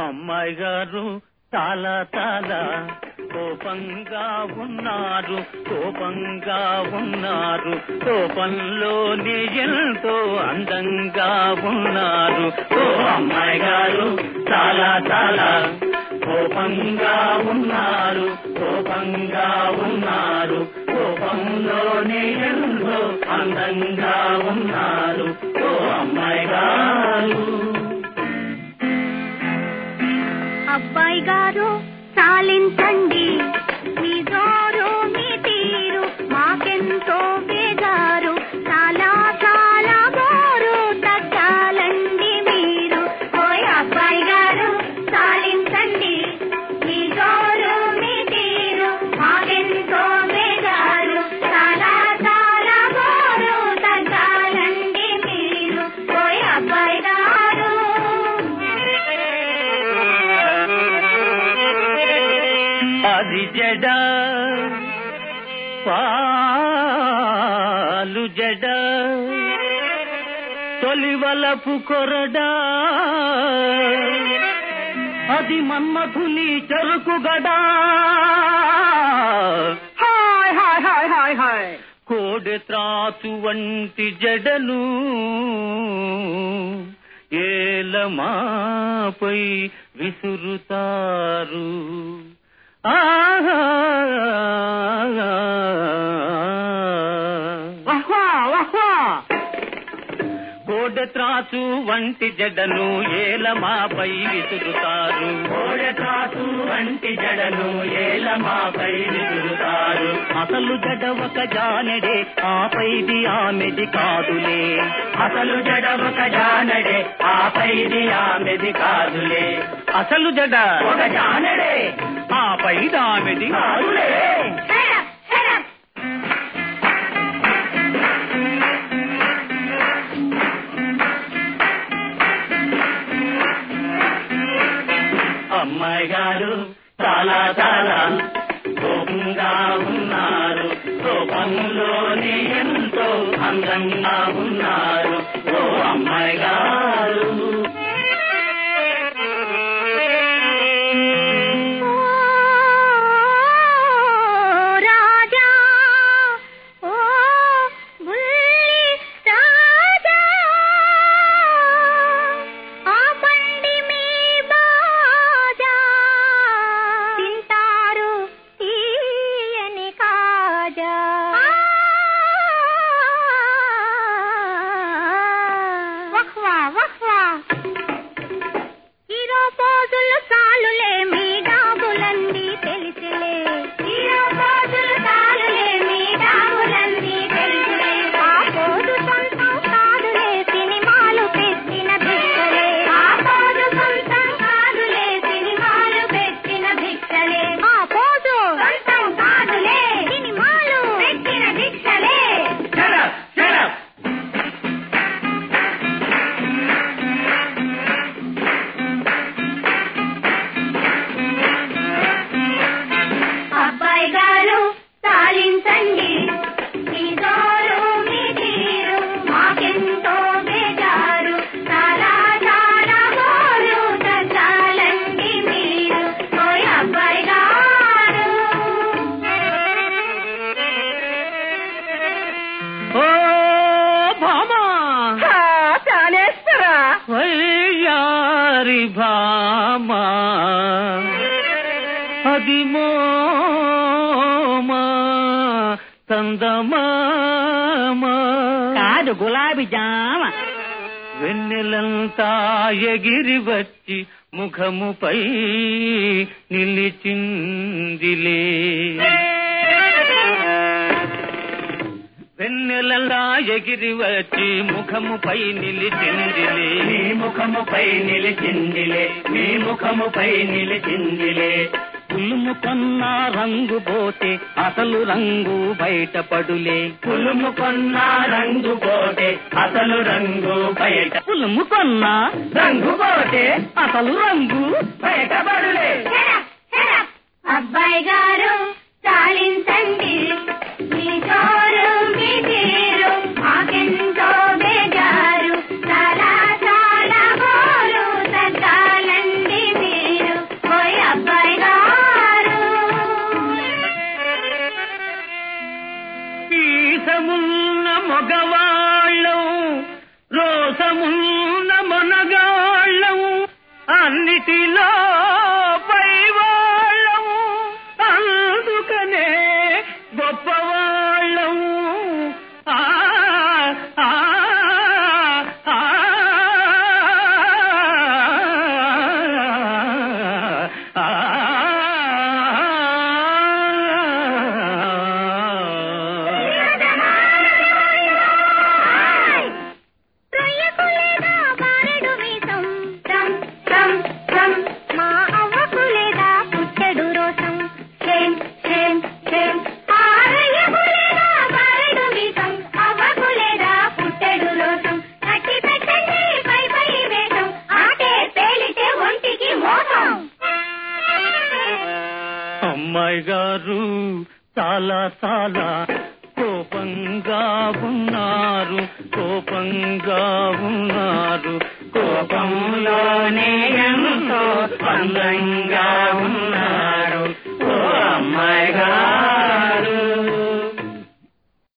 అమ్మాయి గారు చాలా చాలా కోపంగా ఉన్నారు కోపంగా ఉన్నారు కోపంలోనే ఎంతో అందంగా ఉన్నారు ఓ అమ్మాయి గారు చాలా చాలా కోపంగా ఉన్నారు కోపంగా ఉన్నారు కోపంలోనే ఎంతో అందంగా ఉన్నారు ఓ అమ్మాయి గారు అబ్బాయి గారు చాలించండి మీ జోరు మీ తీరు మాకెంతో బేజారు చాలా చాలా బోరు తగ్గాలండి మీరు ఓయ్ అబ్బాయి గారు చాలించండి మీ జోరు మీ తీరు మాకెంతో బేజారు చాలా చాలా బోరు తగ్గాలండి మీరు ఓయ్ అబ్బాయి గారు అది జడ పాలు జడ తొలివలపు కొరడా అది మన్మధుని చెరుకు గడా హాయ్ హాయ్ హాయ్ హాయ్ హాయ్ కోడె త్రాసు వంటి జడను ఏలమాపై విసురుతారు ఆహా వహ్వా వహ్వా కోడె త్రాసు వంటి జడను ఏలమాపై విసురుతారు కోడె త్రాసు వంటి జడను ఏలమాపై విసురుతారు అసలు జడ ఒక జానడే ఆపైది ఆమెది కాదులే అసలు జడ ఒక జానడే ఆపైది ఆమెది కాదులే అసలు జడ ఒక జానడే ఆపైది ఆమెది కాదులే Shut up! Shut up! అమ్మాయి గారు చాలా చాలా కోపంగా ఉన్నారు కోపంలోనే ఎంతో అందంగా ఉన్నారు ఓ అమ్మాయి గారు ఓ రాజా ఓ బుల్లి రాజా ఆ బండి మీ బాజా తింటారు తీయని కాజా వహ్వా వహ్వా హీరో పోజులు చాలులే మీ డాబులన్నీ తెలిసిలే హీరో పోజులు చాలులే మీ డాబులన్నీ తెలిసిలే ఆ పోజు సొంతం కాదులే సినిమాలు పెట్టిన భిక్షలే ఆ పోజు సొంతం కాదులే సినిమాలు పెట్టిన భిక్షలే ఆ పోజు సొంతం కాదులే సినిమాలు పెట్టిన భిక్షలే Shut up! Shut up! అబ్బాయి గారు తాలించండి మీ జోరు మీ తీరు మాకెంతో బేజారు చాలా చాలా గోరు తగ్గాలండి మీరు ఓయ్ అబ్బాయి గారు ఓ భామా చాలేస్తారా వయ్యారి భామా అది మోమా చందమామా కాదు గులాబీ జామ వెన్నెలంతా ఎగిరి వచ్చి ముఖముపై నిలిచిందిలే వెన్నెలలా ఎగిరి వచ్చి ముఖముపై నిలిచిందిలే మీ ముఖముపై నిలిచిందిలే మీ ముఖముపై నిలిచిందిలే పులుము కొన్న రంగు పోతే అసలు రంగు బయటపడులే పులుము కొన్న రంగు పోతే అసలు రంగు బయట పులుము కొన్న రంగు పోతే అసలు రంగు బయటపడులే Shut up, shut up. అబ్బాయి గారు చాలించండి మీ జోరు మీ తీరు మాకెంతో బేజారు చాలా చాలా గోరు తగ్గాలండి మీరు అన్నిటిలో పైవాళ్ళం అందుకనే గొప్పవాళ్ళం ఆ ఆ ఆ ఆ రొయ్యకు లేదా బారెడు మీసం రం రం రం మా అవ్వకు లేదా పుట్టెడు రోసం చేం చేం చేం ఆ రొయ్యకు లేదా బారెడు మీసం అవ్వకు లేదా పుట్టెడు రోసం కట్టి పెట్టండి పై పై వేషం ఆటే పేలితే ఒంటికి మోసం అమ్మాయి గారు చాలా చాలా కోపంగా ఉన్నారు కోపంగా ఉన్నారు కోపంలోనే ఎంతో అందంగా